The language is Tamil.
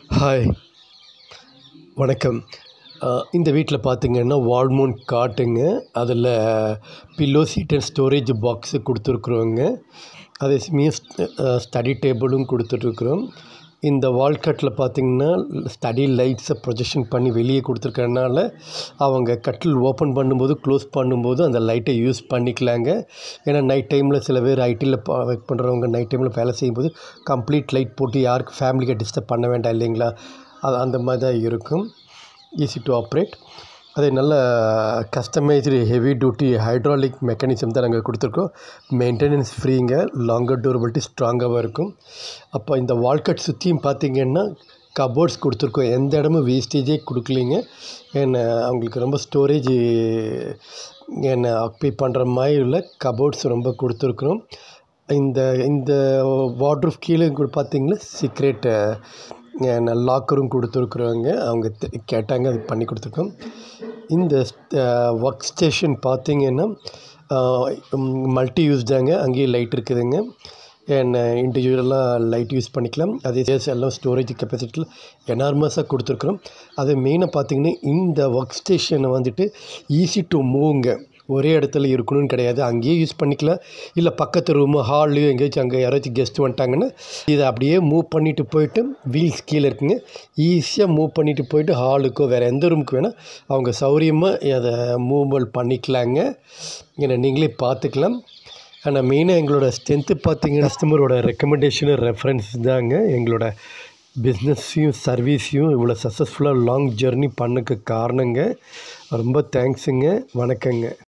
ஹாய் வணக்கம் இந்த வீட்டில் பார்த்தீங்கன்னா வால்மவுண்ட் காட்டுங்க அதில் pillow seat and storage box கொடுத்துருக்குறோங்க அதே சமயம் ஸ்டடி டேபிளும் கொடுத்துட்ருக்குறோம் இந்த வால் கட்டில் பார்த்தீங்கன்னா ஸ்டடி லைட்ஸை ப்ரொஜெக்ஷன் பண்ணி வெளியே கொடுத்துருக்கறனால அவங்க கட்டில் ஓப்பன் பண்ணும்போது க்ளோஸ் பண்ணும்போது அந்த லைட்டை யூஸ் பண்ணிக்கலாங்க ஏன்னா நைட் டைமில் சில பேர் ஐடியில் ஒர்க் பண்ணுறவங்க நைட் டைமில் வேலை செய்யும்போது கம்ப்ளீட் லைட் போட்டு யாருக்கு ஃபேமிலிக்கு டிஸ்டர்ப் பண்ண வேண்டாம் இல்லைங்களா அது அந்த மாதிரி தான் இருக்கும் ஈஸி டு ஆப்ரேட் அதே நல்ல customised heavy duty hydraulic mechanism தான் நாங்கள் கொடுத்துருக்கோம் மெயின்டெனன்ஸ் ஃப்ரீங்க லாங்கர் டூரபிலிட்டி ஸ்ட்ராங்காகவும் இருக்கும் அப்போ இந்த வால்கட் சுற்றியும் பார்த்தீங்கன்னா கபோர்ட்ஸ் கொடுத்துருக்கோம் எந்த இடமும் வேஸ்டேஜே கொடுக்கலிங்க ஏன்னா அவங்களுக்கு ரொம்ப ஸ்டோரேஜ் என்னை ஆக்குபை பண்ணுற மாதிரி உள்ள கபோர்ட்ஸ் ரொம்ப கொடுத்துருக்குறோம் இந்த இந்த வாட்ரூஃப் கீழே கூட பார்த்தீங்கன்னா சீக்ரெட் லாக்கரும் கொடுத்துருக்குறோங்க அவங்க கேட்டாங்க அது பண்ணி கொடுத்துருக்கோம் இந்த ஒர்க் ஸ்டேஷன் பார்த்தீங்கன்னா மல்டி யூஸ் தாங்க அங்கேயும் லைட் இருக்குதுங்க அண்ட் இண்டிவிஜுவலாக லைட் யூஸ் பண்ணிக்கலாம் அதே சேஸ் எல்லாம் ஸ்டோரேஜ் கெப்பாசிட்டியில் எனார்மஸாக கொடுத்துருக்குறோம் அது மெயினாக பார்த்தீங்கன்னா இந்த ஒர்க் ஸ்டேஷனை வந்துட்டு ஈஸி டு மூவ்ங்க ஒரே இடத்துல இருக்கணும்னு கிடையாது அங்கேயே யூஸ் பண்ணிக்கலாம் இல்லை பக்கத்து ரூமு ஹாலு எங்கேயாச்சும் அங்கே யாராச்சும் கெஸ்ட் வந்துட்டாங்கன்னா இதை அப்படியே மூவ் பண்ணிவிட்டு போயிட்டு வீல்ஸ் கீழே இருக்குங்க ஈஸியாக மூவ் பண்ணிவிட்டு போயிட்டு ஹாலுக்கோ வேறு எந்த ரூமுக்கு வேணால் அவங்க சௌரியமாக அதை மூவபிள் பண்ணிக்கலாங்க ஏன்னா நீங்களே பார்த்துக்கலாம் ஆனால் மெயினாக எங்களோட ஸ்ட்ரென்த்து பார்த்தீங்கன்னா கஸ்டமரோட ரெக்கமெண்டேஷனு ரெஃபரன்ஸ் தாங்க எங்களோட பிஸ்னஸையும் சர்வீஸையும் இவ்வளோ சக்ஸஸ்ஃபுல்லாக லாங் ஜெர்னி பண்ணக்கு காரணங்க ரொம்ப தேங்க்ஸுங்க வணக்கங்க